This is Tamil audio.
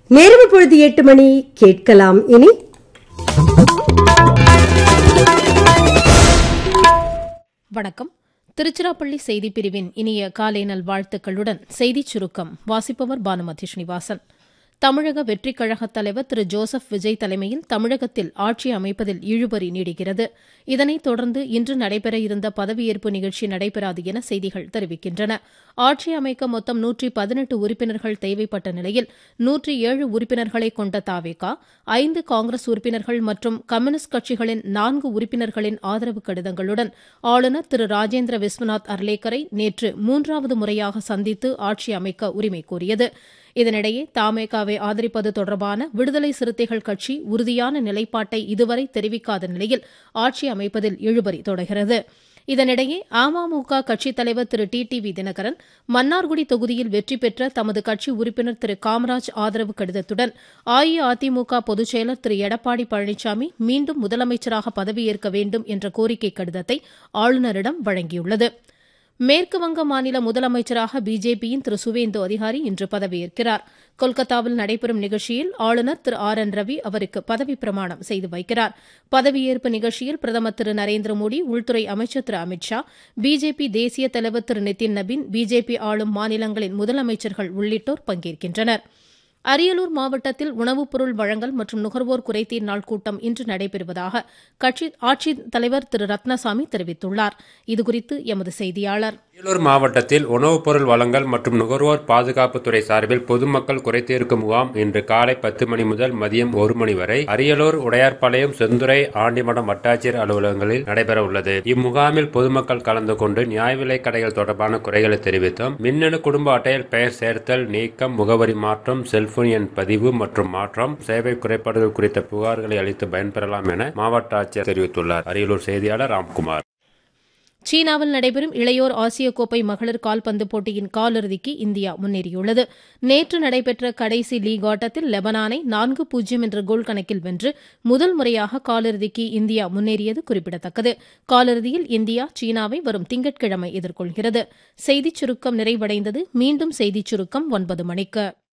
நேரம் பொழுது எட்டு மணி கேட்கலாம் இனி வணக்கம் திருச்சிராப்பள்ளி செய்திப் பிரிவின் இனிய காலை நல் வாழ்த்துக்களுடன் செய்திச் சுருக்கம் வாசிப்பவர் பானுமதி ஸ்ரீனிவாசன் தமிழக வெற்றிக் கழகத் தலைவர் திரு ஜோசப் விஜய் தலைமையில் தமிழகத்தில் ஆட்சி அமைப்பதில் இழுபறி நீடிக்கிறது இதனைத் தொடர்ந்து இன்று நடைபெற இருந்த பதவியேற்பு நிகழ்ச்சி நடைபெறாது என செய்திகள் தெரிவிக்கின்றன ஆட்சி அமைக்க மொத்தம் நூற்றி பதினெட்டு உறுப்பினர்கள் தேவைப்பட்ட நிலையில் நூற்றி ஏழு உறுப்பினர்களை கொண்ட தாவேகா ஐந்து காங்கிரஸ் உறுப்பினர்கள் மற்றும் கம்யூனிஸ்ட் கட்சிகளின் நான்கு உறுப்பினர்களின் ஆதரவு கடிதங்களுடன் ஆளுநர் திரு ராஜேந்திர விஸ்வநாத் அர்லேக்கரை நேற்று மூன்றாவது முறையாக சந்தித்து ஆட்சி அமைக்க உரிமை கோரியது இதனிடையே தாமேகாவை ஆதரிப்பது தொடர்பான விடுதலை சிறுத்தைகள் கட்சி உறுதியான நிலைப்பாட்டை இதுவரை தெரிவிக்காத நிலையில் ஆட்சி அமைப்பதில் இழுபறி தொடர்கிறது இதனிடையே அமமுக கட்சித் தலைவர் Thiru T T V Dhinakaran Mannargudi தொகுதியில் வெற்றி பெற்ற தமது கட்சி உறுப்பினர் திரு காமராஜ் ஆதரவு கடிதத்துடன் அஇஅதிமுக பொதுச் செயலர் திரு எடப்பாடி பழனிசாமி மீண்டும் முதலமைச்சராக பதவியேற்க வேண்டும் என்ற கோரிக்கை கடிதத்தை ஆளுநரிடம் வழங்கியுள்ளது மேற்குவங்க மாநில முதலமைச்சராக பிஜேபியின் திரு சுவேந்து அதிகாரி இன்று பதவியேற்கிறார் கொல்கத்தாவில் நடைபெறும் நிகழ்ச்சியில் ஆளுநர் திரு ஆர் என் ரவி அவருக்கு பதவி பிரமாணம் செய்து வைக்கிறார் பதவியேற்பு நிகழ்ச்சியில் பிரதமர் திரு நரேந்திர மோடி உள்துறை அமைச்சர் திரு அமித் ஷா பிஜேபி தேசிய தலைவர் திரு நிதின் நபின் பிஜேபி ஆளும் மாநிலங்களின் முதலமைச்சர்கள் உள்ளிட்டோர் பங்கேற்கின்றனா் அரியலூர் மாவட்டத்தில் உணவுப் பொருள் வழங்கல் மற்றும் நுகர்வோர் குறைதீர் நாள் கூட்டம் இன்று நடைபெறுவதாக கட்சி ஆட்சித் தலைவர் திரு ரத்னசாமி தெரிவித்துள்ளார் இதுகுறித்து எமது செய்தியாளர் அரியலூர் மாவட்டத்தில் உணவுப் பொருள் வழங்கல் மற்றும் நுகர்வோர் பாதுகாப்புத்துறை சார்பில் பொதுமக்கள் குறைதீர்க்கும் முகாம் இன்று காலை பத்து மணி முதல் மதியம் ஒரு மணி வரை அரியலூர் உடையார்பாளையம் செந்துறை ஆண்டிமடம் வட்டாட்சியர் அலுவலகங்களில் நடைபெற உள்ளது இம்முகாமில் பொதுமக்கள் கலந்து கொண்டு நியாய விலைக் கடைகள் தொடர்பான குறைகளை தெரிவித்தும் மின்னணு குடும்ப அட்டையில் பெயர் சேர்த்தல் நீக்கம் முகவரி மாற்றம் செல்போன் எண் பதிவு மற்றும் மாற்றம் சேவை குறைபாடுகள் குறித்த புகார்களை அளித்து பயன்பெறலாம் என மாவட்ட ஆட்சியர் தெரிவித்துள்ளார் அரியலூர் செய்தியாளர் ராம்குமார் சீனாவில் நடைபெறும் இளையோர் ஆசிய கோப்பை மகளிர் கால்பந்து போட்டியின் காலிறுதிக்கு இந்தியா முன்னேறியுள்ளது நேற்று நடைபெற்ற கடைசி லீக் ஆட்டத்தில் லெபனானை நான்கு பூஜ்ஜியம் என்ற கோல் கணக்கில் வென்று முதல் முறையாக காலிறுதிக்கு இந்தியா முன்னேறியது குறிப்பிடத்தக்கது காலிறுதியில் இந்தியா சீனாவை வரும் திங்கட்கிழமை எதிர்கொள்கிறது செய்திச் சுருக்கம் நிறைவடைந்தது மீண்டும் செய்திச் சுருக்கம் ஒன்பது மணிக்கு